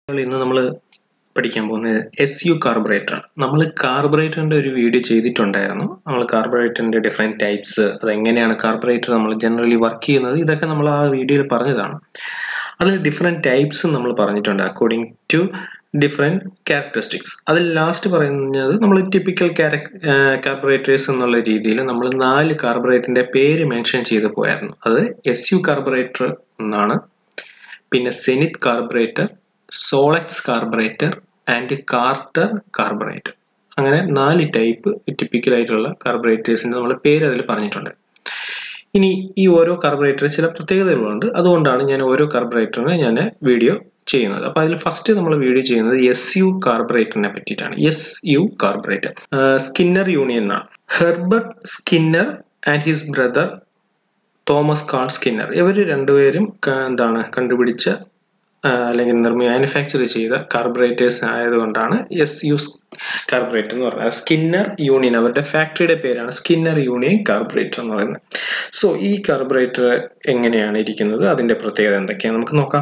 ഇന്ന് നമ്മൾ പഠിക്കാൻ പോകുന്നത് എസ് യു കാർബറേറ്റർ ആണ് നമ്മൾ കാർബറേറ്ററിന്റെ ഒരു വീഡിയോ ചെയ്തിട്ടുണ്ടായിരുന്നു നമ്മൾ കാർബറേറ്ററിന്റെ ഡിഫറെന്റ് ടൈപ്സ് അത് എങ്ങനെയാണ് കാർബറേറ്റർ നമ്മൾ ജനറലി വർക്ക് ചെയ്യുന്നത് ഇതൊക്കെ നമ്മൾ ആ വീഡിയോയിൽ പറഞ്ഞതാണ് അതിൽ ഡിഫറെന്റ് ടൈപ്സ് നമ്മൾ പറഞ്ഞിട്ടുണ്ട് അക്കോർഡിംഗ് ടു ഡിഫറെന്റ് ക്യാരക്ടറിസ്റ്റിക്സ് അതിൽ ലാസ്റ്റ് പറയുന്നത് നമ്മൾ ടിപ്പിക്കൽ കാർബറേറ്റേഴ്സ് എന്നുള്ള രീതിയിൽ നമ്മൾ നാല് കാർബറേറ്ററിന്റെ പേര് മെൻഷൻ ചെയ്ത് പോയായിരുന്നു അത് എസ് യു കാർബറേറ്റർ എന്നാണ് പിന്നെ Zenith carburettor Solex carburettor and Carter carburettor അങ്ങനെ നാല് ടൈപ്പ് ടിപ്പിക്കൽ ആയിട്ടുള്ള കാർബറേറ്റേഴ്സിന്റെ നമ്മൾ പേര് അതിൽ പറഞ്ഞിട്ടുണ്ട് ഇനി ഈ ഓരോ കാർബറേറ്റർ ചില പ്രത്യേകതകളുണ്ട് അതുകൊണ്ടാണ് ഞാൻ ഓരോ കാർബറേറ്ററിന് ഞാൻ വീഡിയോ ചെയ്യുന്നത് അപ്പൊ അതിൽ ഫസ്റ്റ് നമ്മൾ വീഡിയോ ചെയ്യുന്നത് എസ് യു കാർബറേറ്ററിനെ പറ്റിയിട്ടാണ് S U carburettor Skinner Union എന്നാണ് Herbert Skinner and his brother Thomas Carl Skinner ഇവർ രണ്ടുപേരും എന്താണ് കണ്ടുപിടിച്ച അല്ലെങ്കിൽ നിർമ്മി മാനുഫാക്ചർ ചെയ്ത കാർബറേറ്റേഴ്സ് ആയതുകൊണ്ടാണ് എസ് യു കാർബറേറ്റർ എന്ന് പറയുന്നത് സ്കിന്നർ യൂണിയൻ അവരുടെ ഫാക്ടറിയുടെ പേരാണ് സ്കിന്നർ യൂണിയൻ കാർബറേറ്റർ എന്ന് പറയുന്നത് സോ ഈ കാർബറേറ്റർ എങ്ങനെയാണ് ഇരിക്കുന്നത് അതിന്റെ പ്രത്യേകത എന്തൊക്കെയാണ് നമുക്ക് നോക്കാം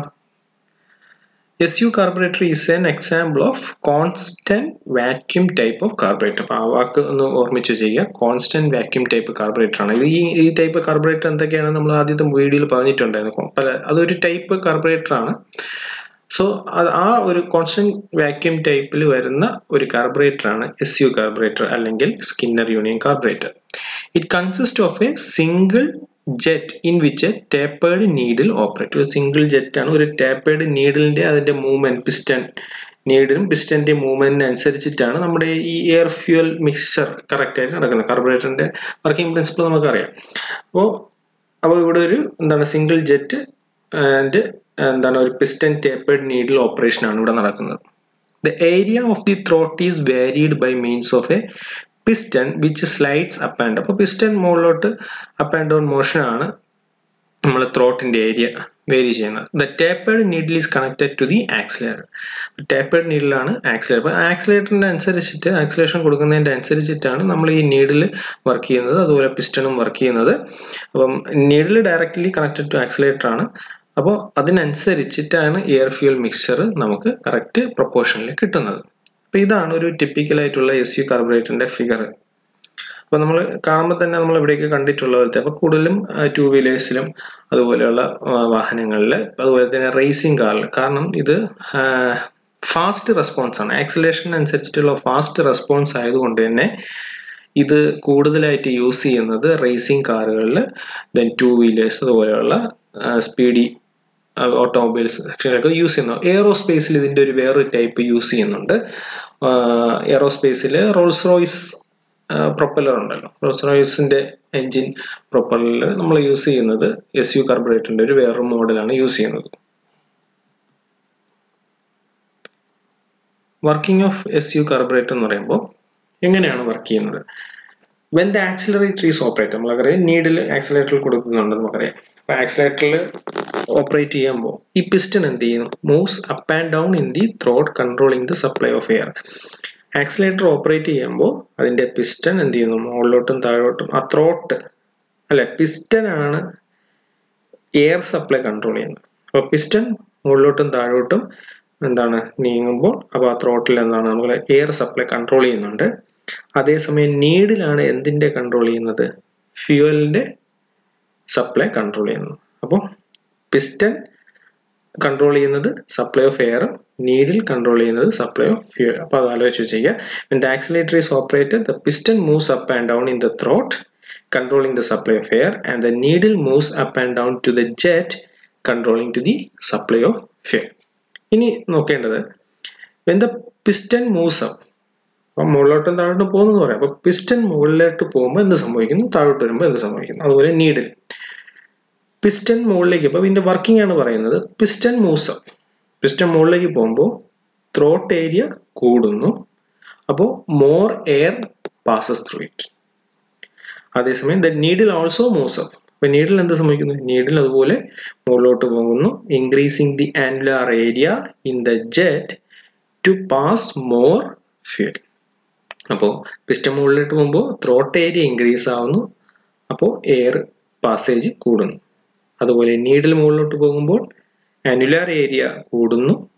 S U carburettor is an example of constant vacuum type of carburettor അപ്പോൾ ആ വാക്ക് ഒന്ന് ഓർമ്മിച്ച് ചെയ്യുക കോൺസ്റ്റന്റ് വാക്യൂം ടൈപ്പ് കാർബറേറ്റർ ആണ് ഇത് ഈ ഈ ടൈപ്പ് കാർബറേറ്റർ എന്തൊക്കെയാണ് നമ്മൾ ആദ്യത്തെ വീഡിയോയിൽ പറഞ്ഞിട്ടുണ്ടായിരുന്നു പല അതൊരു ടൈപ്പ് കാർബറേറ്റർ ആണ് സോ ആ ഒരു കോൺസ്റ്റന്റ് വാക്യൂം ടൈപ്പിൽ വരുന്ന ഒരു കാർബറേറ്റർ ആണ് എസ് യു കാർബറേറ്റർ അല്ലെങ്കിൽ Skinner Union carburettor it consist of a single jet in which a tapered needle operate ഒരു സിംഗിൾ ജെറ്റ് ആണ് ഒരു ടേപ്പേർഡ് നീഡിലിന്റെ അതിന്റെ മൂവ്മെന്റ് പിസ്റ്റൺ നീഡിലും പിസ്റ്റന്റെ മൂവ്മെന്റിന് അനുസരിച്ചിട്ടാണ് നമ്മുടെ ഈ എയർ ഫ്യൂൽ മിക്സർ കറക്റ്റ് ആയിട്ട് നടക്കുന്നത് കാർബറേറ്ററിന്റെ വർക്കിംഗ് പ്രിൻസിപ്പിൾ നമുക്കറിയാം അപ്പോൾ അപ്പോൾ ഇവിടെ ഒരു എന്താണ് സിംഗിൾ ജെറ്റ് ആൻഡ് എന്താണ് ഒരു പിസ്റ്റൻ ടേപ്പേർഡ് നീഡിൽ ഓപ്പറേഷൻ ആണ് ഇവിടെ നടക്കുന്നത് the area of the throat is varied by means of a piston which slides up and അപ്പോൾ പിസ്റ്റൺ മുകളിലോട്ട് അപ്പ് ആൻഡ് ഡൗൺ മോഷൻ ആണ് നമ്മൾ ത്രോട്ടിന്റെ ഏരിയ വേരി ചെയ്യുന്നത് the tapered needle is connected to the accelerator tapered നീഡിലാണ് accelerator അപ്പോൾ ആക്സിലേറ്ററിന്റെ അനുസരിച്ചിട്ട് ആക്സിലേഷൻ കൊടുക്കുന്നതിന്റെ അനുസരിച്ചിട്ടാണ് നമ്മൾ ഈ നീഡിൽ വർക്ക് ചെയ്യുന്നത് അതുപോലെ പിസ്റ്റണും വർക്ക് ചെയ്യുന്നത് അപ്പം needle directly connected to accelerator ആണ് അപ്പോൾ അതിനനുസരിച്ചിട്ടാണ് എയർ ഫ്യൂൽ മിക്സ്ചർ നമുക്ക് കറക്റ്റ് പ്രൊപ്പോർഷനിൽ കിട്ടുന്നത് അപ്പോൾ ഇതാണ് ഒരു ടിപ്പിക്കൽ ആയിട്ടുള്ള എസ് യു കാർബറേറ്ററിന്റെ ഫിഗർ അപ്പോൾ നമ്മൾ കാണുമ്പോൾ തന്നെ നമ്മൾ ഇവിടേക്ക് കണ്ടിട്ടുള്ള പോലത്തെ അപ്പോൾ കൂടുതലും ടൂ വീലേഴ്സിലും അതുപോലെയുള്ള വാഹനങ്ങളിൽ അതുപോലെ തന്നെ റേസിംഗ് കാറിൽ കാരണം ഇത് ഫാസ്റ്റ് റെസ്പോൺസ് ആണ് ആക്സിലേഷൻ അനുസരിച്ചിട്ടുള്ള ഫാസ്റ്റ് റെസ്പോൺസ് ആയതുകൊണ്ട് തന്നെ ഇത് കൂടുതലായിട്ട് യൂസ് ചെയ്യുന്നത് റേസിംഗ് കാറുകളിൽ ദെൻ ടൂ വീലേഴ്സ് അതുപോലെയുള്ള സ്പീഡി ഓട്ടോമൊബൈൽസ് സെക്ഷനിലൊക്കെ യൂസ് ചെയ്യുന്നു എയറോസ്പേസിൽ ഇതിന്റെ ഒരു വേറൊരു ടൈപ്പ് യൂസ് ചെയ്യുന്നുണ്ട് എയറോസ്പേസിൽ റോൾസ് റോയ്സ് പ്രൊപ്പല്ലർ ഉണ്ടല്ലോ റോൾസ് റോയ്സിന്റെ എൻജിൻ പ്രൊപ്പല്ലറിൽ നമ്മൾ യൂസ് ചെയ്യുന്നത് എസ് യു കാർബറേറ്ററിന്റെ ഒരു വേറൊരു മോഡലാണ് യൂസ് ചെയ്യുന്നത് working of S U carburettor എന്ന് പറയുമ്പോൾ എങ്ങനെയാണ് വർക്ക് ചെയ്യുന്നത് when the accelerator is operate നമ്മളറിയാം നീഡിൽ ആക്സിലേറ്ററിൽ കൊടുക്കുന്നുണ്ട് നമുക്കറിയാം അപ്പൊ ആക്സിലേറ്ററിൽ ഓപ്പറേറ്റ് ചെയ്യുമ്പോൾ ഈ പിസ്റ്റൺ എന്ത് ചെയ്യുന്നു moves up and down in the throat controlling the supply of air accelerator operate ചെയ്യുമ്പോൾ അതിന്റെ പിസ്റ്റൺ എന്ത് ചെയ്യുന്നു മുകളിലോട്ടും താഴോട്ടും ആ ത്രോട്ട് അല്ലെ പിസ്റ്റൺ ആണ് എയർ സപ്ലൈ കൺട്രോൾ ചെയ്യുന്നത് അപ്പോൾ പിസ്റ്റൺ മുകളിലോട്ടും താഴോട്ടും എന്താണ് നീങ്ങുമ്പോൾ അപ്പോൾ ആ ത്രോട്ടിൽ എന്താണ് നമ്മൾ എയർ സപ്ലൈ കൺട്രോൾ ചെയ്യുന്നുണ്ട് അതേസമയം നീഡിലാണ് എന്തിന്റെ കൺട്രോൾ ചെയ്യുന്നത് ഫ്യൂവലിന്റെ സപ്ലൈ കൺട്രോൾ ചെയ്യുന്നത് അപ്പോൾ പിസ്റ്റൺ കൺട്രോൾ ചെയ്യുന്നത് സപ്ലൈ ഓഫ് എയറും നീഡിൽ കൺട്രോൾ ചെയ്യുന്നത് സപ്ലൈ ഓഫ് ഫ്യൂൽ അപ്പോൾ അത് ആലോചിച്ച് ചെയ്യുക the accelerator is operated the piston moves up and down in the throat controlling the supply of air and the needle moves up and down to the jet controlling to the supply of fuel ഇനി നോക്കേണ്ടത് when the piston moves up അപ്പം മുകളിലോട്ടും താഴോട്ടും പോകുന്നു പറയാം അപ്പൊ piston മുകളിലോട്ട് പോകുമ്പോൾ എന്ത് സംഭവിക്കുന്നു താഴോട്ട് വരുമ്പോൾ എന്ത് സംഭവിക്കുന്നു അതുപോലെ നീഡിൽ പിസ്റ്റൺ മുകളിലേക്ക് അപ്പോൾ ഇതിന്റെ വർക്കിംഗ് ആണ് പറയുന്നത് പിസ്റ്റൺ മൂവ്സ് അപ്പ് പിസ്റ്റൺ മുകളിലേക്ക് പോകുമ്പോൾ ത്രോട്ട് ഏരിയ കൂടുന്നു അപ്പോൾ more air passes through it അതേസമയം the needle also moves up അപ്പൊ നീഡിൽ എന്ത് സംഭവിക്കുന്നു നീഡിൽ അതുപോലെ മുകളിലോട്ട് പോകുന്നു increasing the annular area in the jet to pass more fuel അപ്പോൾ പിസ്റ്റൺ മുകളിലോട്ട് പോകുമ്പോൾ ത്രോട്ട് ഏരിയ ഇൻക്രീസ് ആവുന്നു അപ്പോൾ എയർ പാസേജ് കൂടുന്നു അതുപോലെ നീഡിൽ മുകളിലോട്ട് പോകുമ്പോൾ ആനുലാർ ഏരിയ കൂടുന്നു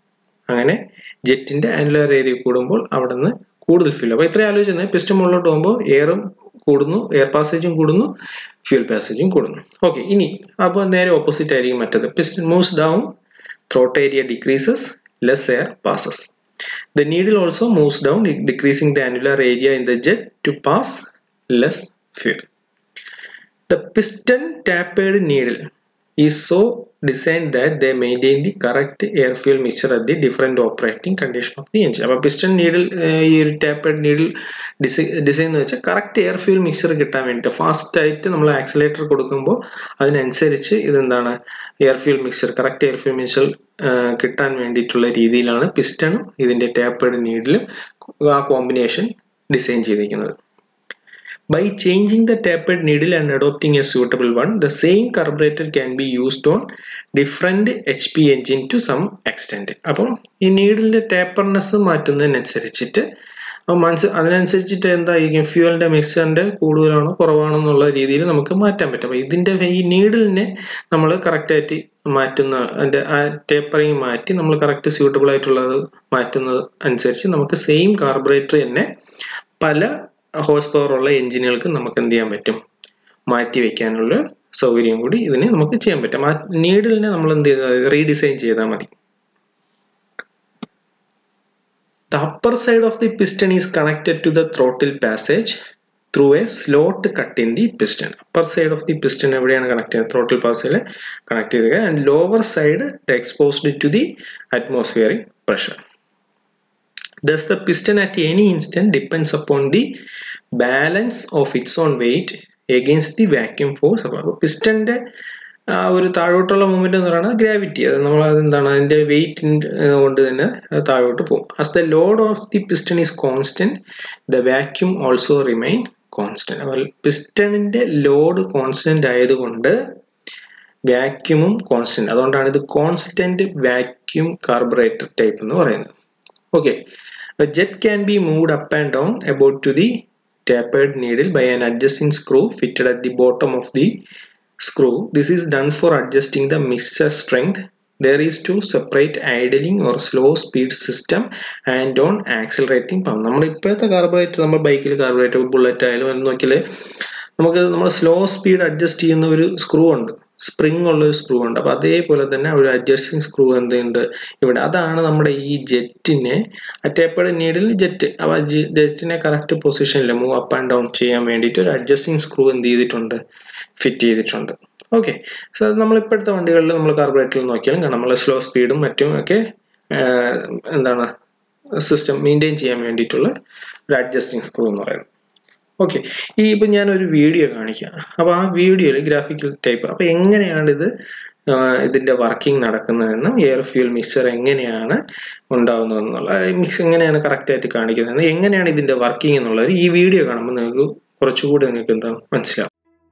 അങ്ങനെ ജെറ്റിന്റെ ആനുലർ ഏരിയ കൂടുമ്പോൾ അവിടെ നിന്ന് കൂടുതൽ ഫ്യൂൽ അപ്പോൾ ഇത്രയും ആലോചിച്ചത് പിസ്റ്റൺ മുകളിലോട്ട് പോകുമ്പോൾ എയറും കൂടുന്നു എയർ പാസേജും കൂടുന്നു ഫ്യൂൽ പാസേജും കൂടുന്നു ഓക്കെ ഇനി അപ്പോൾ നേരെ ഓപ്പോസിറ്റ് ആയിരിക്കും മറ്റത് piston moves down throat area decreases less air passes The needle also moves down, decreasing the annular area in the jet to pass less fuel. The piston tapered needle is so designed that they maintain the correct air fuel mixture at the different operating condition of the engine. അപ്പോൾ piston needle ഈ ഒരു tapered needle design എന്ന് വെച്ചാൽ correct air fuel mixer കിട്ടാൻ വേണ്ടിയിട്ട് fast ആയിട്ട് നമ്മൾ accelerator കൊടുക്കുമ്പോൾ അതിനനുസരിച്ച് ഇതെന്താണ് air fuel mixer correct air fuel mixer കിട്ടാൻ വേണ്ടിയിട്ടുള്ള രീതിയിലാണ് പിസ്റ്റണും ഇതിന്റെ ടാപ്പേഡ് നീഡിലും ആ കോമ്പിനേഷൻ ഡിസൈൻ ചെയ്തിരിക്കുന്നത് By changing the tapered needle and adopting a suitable one, the same carburetor can be used on different HP engine to some extent. അപ്പം ഈ നീഡിലിന്റെ ടേപ്പർനെസ് മാറ്റുന്നതിനനുസരിച്ചിട്ട് മനസ്സ് അതിനനുസരിച്ചിട്ട് എന്തായിരിക്കും ഫ്യൂവലിന്റെ മിക്സറിന്റെ കൂടുതലാണോ കുറവാണോ എന്നുള്ള രീതിയിൽ നമുക്ക് മാറ്റാൻ പറ്റും അപ്പോൾ ഇതിന്റെ ഈ നീഡിലിനെ നമ്മൾ കറക്റ്റായിട്ട് മാറ്റുന്ന അതിന്റെ ആ ടേപ്പറിങ് മാറ്റി നമ്മൾ കറക്റ്റ് സ്യൂട്ടബിൾ ആയിട്ടുള്ളത് മാറ്റുന്നത് അനുസരിച്ച് നമുക്ക് സെയിം കാർബറേറ്റർ തന്നെ പല ഹോഴ്സ് പവർ ഉള്ള എഞ്ചിനുകൾക്ക് നമുക്ക് എന്ത് ചെയ്യാൻ പറ്റും മാറ്റി വെക്കാനുള്ള സൗകര്യം കൂടി ഇതിന് നമുക്ക് ചെയ്യാൻ പറ്റും ആ നീഡിലിനെ നമ്മൾ എന്ത് ചെയ്താൽ റീഡിസൈൻ ചെയ്താൽ മതി The upper side of the piston is connected to the throttle passage through a slot cut in the piston. Upper side of the piston എവിടെയാണ് കണക്ട് ചെയ്യുന്നത് ത്രോട്ടിൽ പാസിൽ കണക്ട് ചെയ്യുക and lower side exposed to the atmospheric pressure Thus, the piston at any instant depends upon the balance of its own weight against the vacuum force. അപ്പോൾ പിസ്റ്റന്റെ ആ ഒരു താഴോട്ടുള്ള movement എന്ന് പറയുന്നത് ഗ്രാവിറ്റി അത് നമ്മൾ അതെന്താണ് അതിന്റെ വെയിറ്റ് കൊണ്ട് തന്നെ താഴോട്ട് പോകും as the load of the piston is constant the vacuum also remain constant അപ്പോൾ പിസ്റ്റണിന്റെ ലോഡ് കോൺസ്റ്റന്റ് ആയതുകൊണ്ട് വാക്യൂമും കോൺസ്റ്റന്റ് അതുകൊണ്ടാണ് ഇത് കോൺസ്റ്റന്റ് വാക്യൂം കാർബറേറ്റർ ടൈപ്പ് എന്ന് പറയുന്നത് Okay, a jet can be moved up and down about to the tapered needle by an adjusting screw fitted at the bottom of the screw. This is done for adjusting the mixture strength. There is to separate idling or slow speed system and on accelerating pump. നമ്മൾ ഇപ്പോഴത്തെ carburettor നമ്മൾ ബൈക്കിൽ carburettor bullet ആയാലും എന്ന് നോക്കിയാൽ നമുക്ക് നമ്മൾ slow speed adjust ചെയ്യുന്ന ഒരു സ്ക്രൂ ഉണ്ട് സ്പ്രിങ് ഉള്ള ഒരു സ്ക്രൂ ഉണ്ട് അപ്പൊ അതേപോലെ തന്നെ ഒരു അഡ്ജസ്റ്റിംഗ് സ്ക്രൂ എന്തുണ്ട് ഇവിടെ അതാണ് നമ്മുടെ ഈ ജെറ്റിനെ അറ്റേപ്പയുടെ നീഡിൽ ജെറ്റ് അപ്പൊ ജെറ്റിനെ കറക്റ്റ് പൊസിഷനിൽ മൂവ് അപ്പ് ആൻഡ് ഡൗൺ ചെയ്യാൻ വേണ്ടിയിട്ട് ഒരു അഡ്ജസ്റ്റിംഗ് സ്ക്രൂ എന്ത് ചെയ്തിട്ടുണ്ട് ഫിറ്റ് ചെയ്തിട്ടുണ്ട് ഓക്കെ സോ അത് നമ്മൾ ഇപ്പോഴത്തെ വണ്ടികളിൽ നമ്മൾ കാർബറേറ്ററിൽ നോക്കിയാലും കാണാം നമ്മൾ സ്ലോ സ്പീഡും മറ്റും ഒക്കെ എന്താണ് സിസ്റ്റം മെയിൻറ്റെയിൻ ചെയ്യാൻ വേണ്ടിയിട്ടുള്ള ഒരു അഡ്ജസ്റ്റിംഗ് സ്ക്രൂ എന്ന് പറയുന്നത് ഓക്കെ ഈ ഇപ്പം ഞാനൊരു വീഡിയോ കാണിക്കാം അപ്പോൾ ആ വീഡിയോയിൽ ഗ്രാഫിക്കൽ ടൈപ്പ് അപ്പോൾ എങ്ങനെയാണ് ഇത് ഇതിന്റെ വർക്കിംഗ് നടക്കുന്നതെന്നും എയർ ഫ്യൂൽ മിക്സർ എങ്ങനെയാണ് ഉണ്ടാകുന്നതെന്നുള്ള മിക്സ് എങ്ങനെയാണ് കറക്റ്റ് ആയിട്ട് കാണിക്കുന്നത് എങ്ങനെയാണ് ഇതിന്റെ വർക്കിംഗ് എന്നുള്ളത് ഈ വീഡിയോ കാണുമ്പോൾ നിങ്ങൾക്ക് കുറച്ചുകൂടി നിങ്ങൾക്ക് എന്താ മനസ്സിലാവും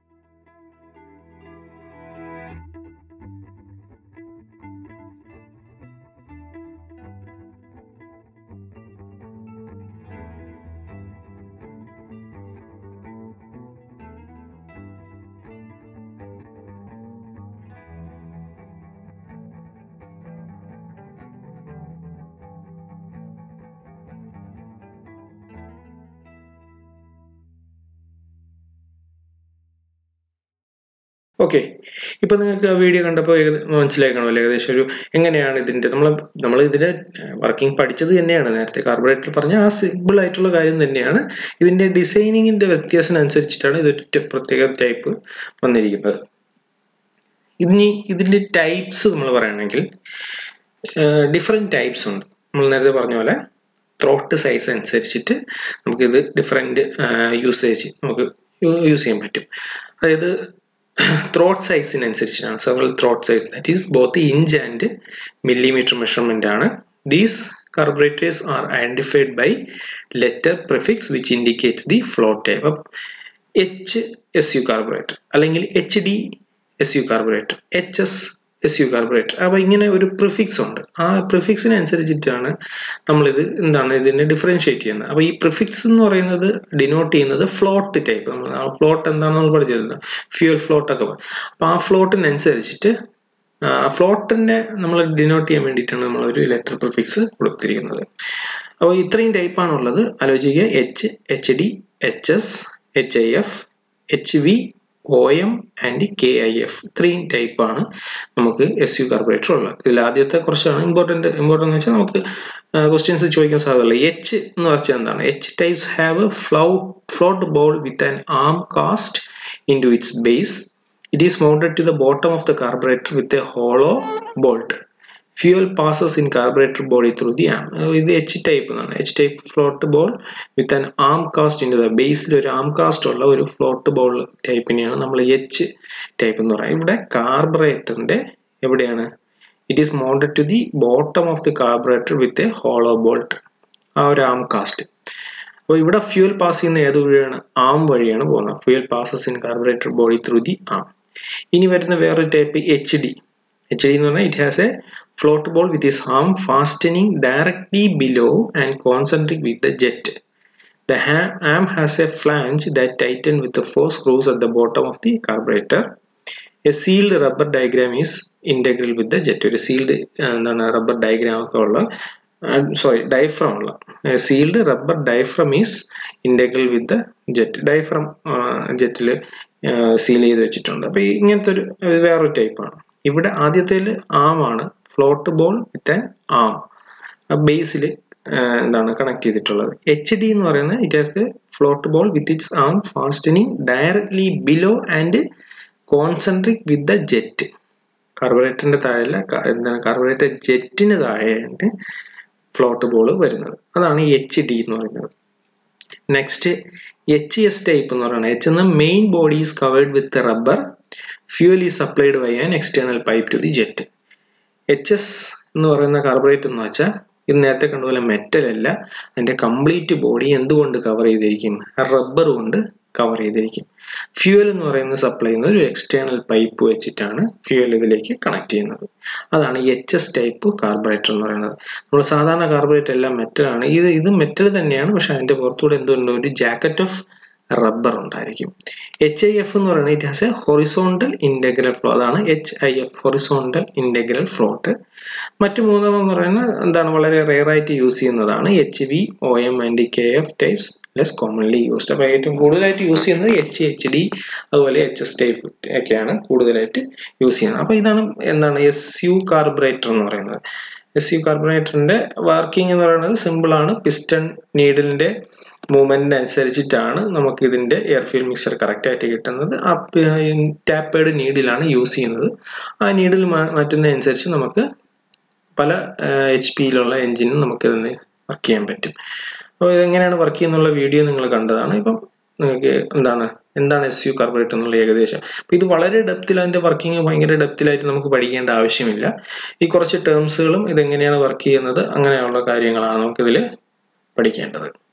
ഓക്കെ ഇപ്പൊ നിങ്ങൾക്ക് ആ വീഡിയോ കണ്ടപ്പോൾ മനസ്സിലായി കാണുമല്ലോ ഏകദേശം ഒരു എങ്ങനെയാണ് ഇതിന്റെ നമ്മൾ നമ്മൾ ഇതിന്റെ വർക്കിംഗ് പഠിച്ചത് തന്നെയാണ് നേരത്തെ കാർബറേറ്റർ പറഞ്ഞ ആ സിമ്പിൾ ആയിട്ടുള്ള കാര്യം തന്നെയാണ് ഇതിന്റെ ഡിസൈനിങ്ങിന്റെ വ്യത്യാസത്തിനനുസരിച്ചിട്ടാണ് ഇതൊരു പ്രത്യേക ടൈപ്പ് വന്നിരിക്കുന്നത് ഇനി ഇതിന്റെ ടൈപ്സ് നമ്മൾ പറയുകയാണെങ്കിൽ ഡിഫറെന്റ് ടൈപ്സ് ഉണ്ട് നമ്മൾ നേരത്തെ പറഞ്ഞ പോലെ ത്രോട്ട് സൈസ് അനുസരിച്ചിട്ട് നമുക്കിത് ഡിഫറെന്റ് യൂസേജ് നമുക്ക് യൂസ് ചെയ്യാൻ പറ്റും അതായത് ത്രോട്ട് സൈസിനനുസരിച്ചിട്ടാണ് several throat size that is both inch and millimetre measurement ആണ് these carburetors are identified by letter prefix which indicates the flow type അപ്പം എച്ച് എസ് യു കാർബറേറ്റർ അല്ലെങ്കിൽ H D S U carburettor H S S U carburettor അപ്പോൾ ഇങ്ങനെ ഒരു prefix ഉണ്ട് ആ പ്രിഫിക്സിനനുസരിച്ചിട്ടാണ് നമ്മളിത് എന്താണ് ഇതിനെ ഡിഫറൻഷിയേറ്റ് ചെയ്യുന്നത് അപ്പോൾ ഈ പ്രിഫിക്സ് എന്ന് പറയുന്നത് ഡിനോട്ട് ചെയ്യുന്നത് ഫ്ലോട്ട് ടൈപ്പ് നമ്മൾ ഫ്ലോട്ട് എന്താണെന്ന് നമ്മൾ പഠിച്ചിരുന്നത് ഫ്യൂൽ ഫ്ലോട്ട് ഒക്കെ അപ്പോൾ ആ ഫ്ലോട്ടിനനുസരിച്ചിട്ട് ഫ്ലോട്ടിനെ നമ്മൾ ഡിനോട്ട് ചെയ്യാൻ വേണ്ടിയിട്ടാണ് നമ്മൾ ഒരു ലെറ്റർ പ്രിഫിക്സ് കൊടുത്തിരിക്കുന്നത് അപ്പോൾ ഇത്രയും ടൈപ്പാണ് ഉള്ളത് ആലോചിക്കുക H H D H S H I F H V O M and K I F ഇത്രയും ടൈപ്പാണ് നമുക്ക് എസ് യു കാർബറേറ്റർ ഉള്ളത് ഇതിൽ ആദ്യത്തെ കുറച്ചാണ് ഇമ്പോർട്ടൻ്റ് ഇമ്പോർട്ടൻ്റ് എന്ന് വെച്ചാൽ നമുക്ക് ക്വസ്റ്റ്യൻസ് ചോദിക്കാൻ സാധ്യതയുള്ള എച്ച് എന്ന് വെച്ചാൽ എന്താണ് H types have a flow float ball with an arm cast into its base It is mounted to the bottom of the carburetor with a hollow bolt. Fuel passes in carburetor body through the arm. ഇത് H type എന്നാണ് H type float ball with an arm cast in the ബേസിൽ ഒരു arm cast ഉള്ള ഒരു float ball ടൈപ്പിനെയാണ് നമ്മൾ H type എന്ന് പറയുന്നത് ഇവിടെ കാർബറേറ്ററിന്റെ എവിടെയാണ് it is mounted to the bottom of the carburettor with a hollow bolt ആ ഒരു ആം കാസ്റ്റ് അപ്പോൾ ഇവിടെ ഫ്യൂൽ പാസ് ചെയ്യുന്ന ഏത് വഴിയാണ് ആം വഴിയാണ് പോകുന്നത് fuel passes in carburettor body through the ആം ഇനി വരുന്ന വേറൊരു type H D H D എന്ന് പറഞ്ഞാൽ it has A float ball with is am fastening directly below and concentric with the jet The arm has a flange that tighten with the four screws at the bottom of the carburetor. A sealed rubber diagram is integral with the jet. ഒരു sealed എന്താണ് rubber diagram ഒക്കെ ഉള്ള sorry diaphragm ഉള്ള sealed rubber diaphragm is integral with the jet diaphragm ജെറ്റിൽ seal ചെയ്ത് വെച്ചിട്ടുണ്ട് അപ്പോൾ ഇങ്ങനത്തെ ഒരു വേറൊരു ടൈപ്പാണ് ഇവിടെ ആദ്യത്തേൽ ആം ആണ് float ball with an arm ബേസിൽ എന്താണ് കണക്ട് ചെയ്തിട്ടുള്ളത് എച്ച് ഡി എന്ന് പറയുന്നത് it has the float ball with its arm fastening directly below and concentric with the jet കാർബറേറ്ററിന്റെ താഴെയല്ല എന്താണ് കാർബറേറ്റർ ജെറ്റിന് താഴെയാണ് ഫ്ലോട്ട് ബോൾ വരുന്നത് അതാണ് എച്ച് ഡി എന്ന് പറയുന്നത് നെക്സ്റ്റ് എച്ച് എസ് ടൈപ്പ് എന്ന് പറയുന്നത് എച്ച് എന്ന main body is covered with rubber fuel is supplied by an external pipe to the jet H S എന്ന് പറയുന്ന കാർബറേറ്റ് എന്ന് വെച്ചാൽ ഇത് നേരത്തെ കണ്ടുപോലെ മെറ്റൽ അല്ല അതിന്റെ കംപ്ലീറ്റ് ബോഡി എന്തുകൊണ്ട് കവർ ചെയ്തിരിക്കും റബ്ബർ കൊണ്ട് കവർ ചെയ്തിരിക്കും ഫ്യൂവൽ എന്ന് പറയുന്നത് സപ്ലൈ ചെയ്യുന്നത് ഒരു എക്സ്റ്റേണൽ പൈപ്പ് വെച്ചിട്ടാണ് ഫ്യൂവൽ ഇതിലേക്ക് കണക്ട് ചെയ്യുന്നത് അതാണ് എച്ച് എസ് ടൈപ്പ് കാർബറേറ്റർ എന്ന് പറയുന്നത് നമ്മൾ സാധാരണ കാർബറേറ്റർ എല്ലാം മെറ്റൽ ആണ് ഇത് ഇത് മെറ്റൽ തന്നെയാണ് പക്ഷെ അതിന്റെ പുറത്തൂടെ എന്തുകൊണ്ട് ഒരു ജാക്കറ്റ് ഓഫ് റബ്ബർ ഉണ്ടായിരിക്കും എച്ച് ഐ എഫ് എന്ന് പറയുന്നത് it has a horizontal integral flow അതാണ് H I F horizontal integral float മറ്റു മൂന്നെണ്ണം എന്ന് പറയുന്നത് എന്താണ് വളരെ റെയർ ആയിട്ട് യൂസ് ചെയ്യുന്നതാണ് H V O M and K F types less commonly used അപ്പോൾ ഏറ്റവും കൂടുതലായിട്ട് യൂസ് ചെയ്യുന്നത് എച്ച് എച്ച് ഡി അതുപോലെ എച്ച് എസ് ടൈപ്പ് ഒക്കെയാണ് കൂടുതലായിട്ട് യൂസ് ചെയ്യുന്നത് അപ്പോൾ ഇതാണ് എന്താണ് എസ് യു കാർബറേറ്റർ എന്ന് പറയുന്നത് എസ് യു കാർബറേറ്ററിന്റെ വർക്കിംഗ് എന്ന് പറയുന്നത് സിമ്പിൾ ആണ് പിസ്റ്റൺ നീഡിലിന്റെ മൂവ്മെന്റിന് അനുസരിച്ചിട്ടാണ് നമുക്ക് ഇതിന്റെ എയർ ഫ്യൂൽ മിക്സർ കറക്റ്റ് ആയിട്ട് കിട്ടുന്നത് ആ ടാപ്പേഡ് നീഡിലാണ് യൂസ് ചെയ്യുന്നത് ആ നീഡിൽ മാറ്റുന്നതനുസരിച്ച് നമുക്ക് പല എച്ച് പിയിലുള്ള എഞ്ചിനും നമുക്ക് ഇതിന് വർക്ക് ചെയ്യാൻ പറ്റും അപ്പോൾ ഇതെങ്ങനെയാണ് വർക്ക് ചെയ്യുന്നുള്ള വീഡിയോ നിങ്ങൾ കണ്ടതാണ് ഇപ്പം നിങ്ങൾക്ക് എന്താണ് എന്താണ് എസ് യു കാർബറേറ്റർ എന്നുള്ള ഏകദേശം അപ്പോൾ ഇത് വളരെ ഡെപ്തിൽ അതിന്റെ വർക്കിംഗ് ഭയങ്കര ഡെപ്തിലായിട്ട് നമുക്ക് പഠിക്കേണ്ട ആവശ്യമില്ല ഈ കുറച്ച് ടേംസുകളും ഇതെങ്ങനെയാണ് വർക്ക് ചെയ്യുന്നത് അങ്ങനെയുള്ള കാര്യങ്ങളാണ് നമുക്കിതിൽ പഠിക്കേണ്ടത്